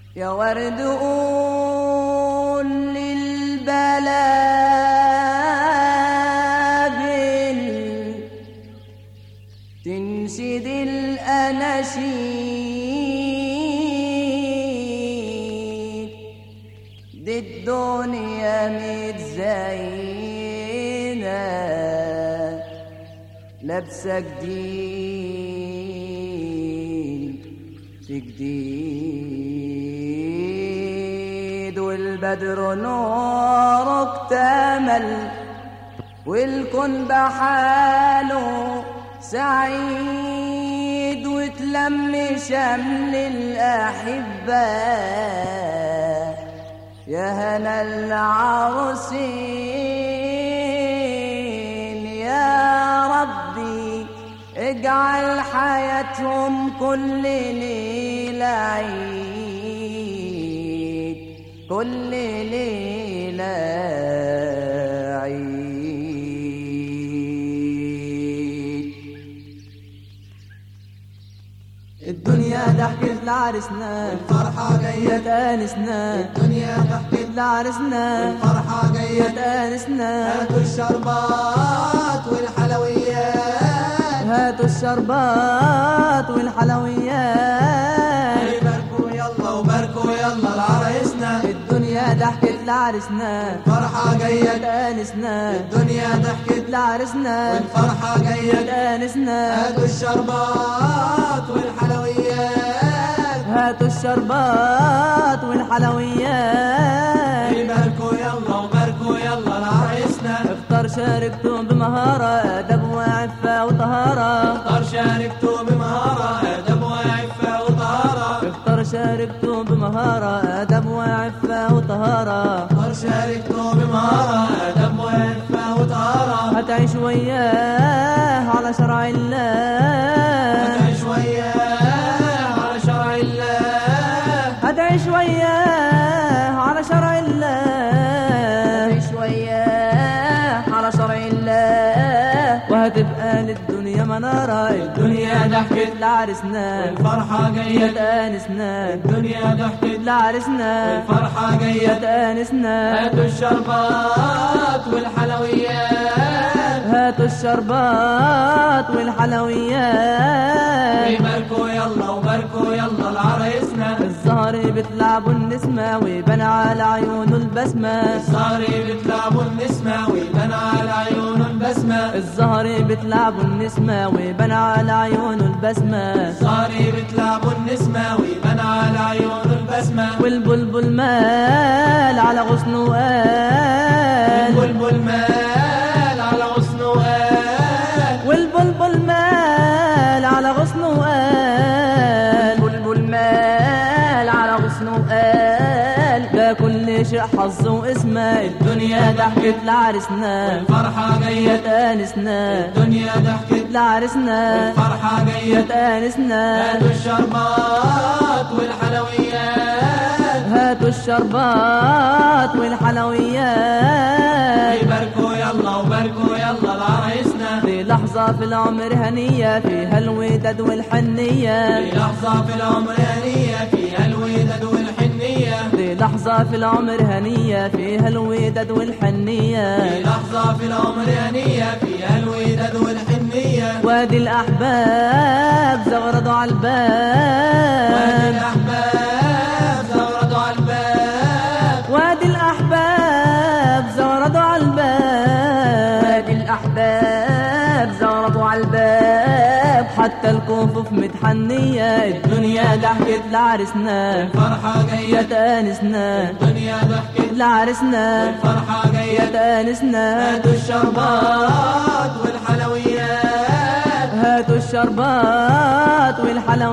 يا ورد قول للبلابل تنشد الأناشيد دي الدنيا متزينة لابسة جديد في جديد والبدر نور اكتمل والكون بحاله سعيد وتلم شمل الأحبة يا هنا العروسين يا ربي اجعل حياتهم كل ليلة عيد كل ليلة عيد الدنيا ضحكت لعرسنا الفرحة جاية تانسنا الدنيا ضحكت لعرسنا الفرحة جاية تانسنا هاتوا الشربات والحلويات هاتوا الشربات والحلويات باركوا يلا وباركوا يلا لعرايسنا الدنيا ضحكت لعرسنا الفرحة جاية تانسنا الدنيا ضحكت لعرسنا الفرحة جاية تانسنا هاتوا الشربات والحلويات هاتوا الشربات والحلويات باركوا يلا وباركوا يلا لعرايسنا افطر شاركتم بمهارة أدب وعفة وطهارة اختار شاركتوا بمهارة أدب وعفة وطهارة افطر شاركتم بمهارة أدب وعفة وطهارة اختار شاركتوا بمهارة أدب وعفة وطهارة هتعيش وياه على شرع الله هتعيش وياه على شرع الله هتعيش وياه على شرع الله شوية على شرع الله وهتبقى للدنيا منارة الدنيا ضحكت لعرسنا الفرحة جاية تانسنا الدنيا ضحكت لعرسنا الفرحة جاية تانسنا هاتوا الشربات والحلويات هاتوا الشربات والحلويات باركوا يلا وباركوا يلا لعرايسنا الزهر بتلعبوا النسمة ويبان على عيونه البسمة صاري بتلعبوا النسمة ويبان على عيونه البسمة الزهر بتلعبوا النسمة ويبان على عيونه البسمة صاري بتلعبوا النسمة ويبان على عيونه البسمة والبلبل مال على غصنه وقال والبلبل مال على غصنه وقال والبلبل مال على غصنه وقال بلبل مال على غصنه قال ده كل شيء حظ واسمه الدنيا ضحكت لعرسنا الفرحة جاية تانسنا الدنيا ضحكت لعرسنا الفرحة جاية تانسنا هاتوا الشربات والحلويات هاتوا الشربات والحلويات باركوا يلا وباركوا يلا لعرايسنا في لحظة في العمر هنية فيها الوداد والحنية في لحظة في العمر هنية فيها الوداد والحنية في لحظة في العمر هنية فيها الوداد والحنية في لحظة في العمر هنية فيها الوداد والحنية وادي الأحباب زغردوا على وادي الباب الأحباب زوردوا على الباب وادي الأحباب زغردوا على الباب وادي الأحباب زارطوا على الباب حتى الكفوف متحنية الدنيا ضحكت لعرسنا الفرحة جاية تانسنا الدنيا ضحكت لعرسنا الفرحة جاية تانسنا هاتوا الشربات والحلويات هاتوا الشربات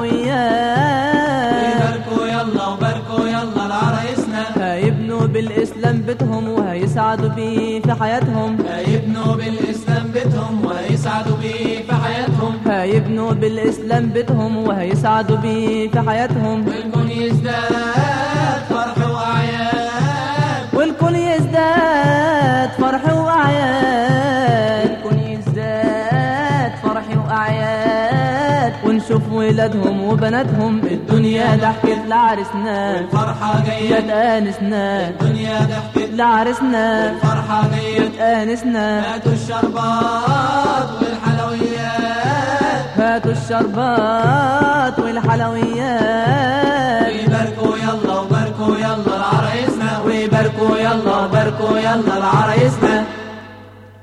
والحلويات باركوا يلا وباركوا يلا لعرايسنا هيبنوا بالإسلام بيتهم وهيسعدوا بيه في حياتهم هيبنوا بالإسلام بيتهم ويسعدوا بيه في حياتهم هيبنوا بالإسلام بيتهم وهيسعدوا بيه في حياتهم والكون يزداد فرح وأعياد والكل يزداد فرح وأعياد الكون يزداد فرح وأعياد ونشوف ولاد ولادهم وبناتهم الدنيا ضحكت لعرسنا الفرحة جاية تآنسنا الدنيا ضحكت لعرسنا الفرحة جاية تآنسنا هاتوا الشربات والحلويات هاتوا الشربات والحلويات ويباركوا يلا وباركوا يلا لعرايسنا ويباركوا يلا باركوا يلا لعرايسنا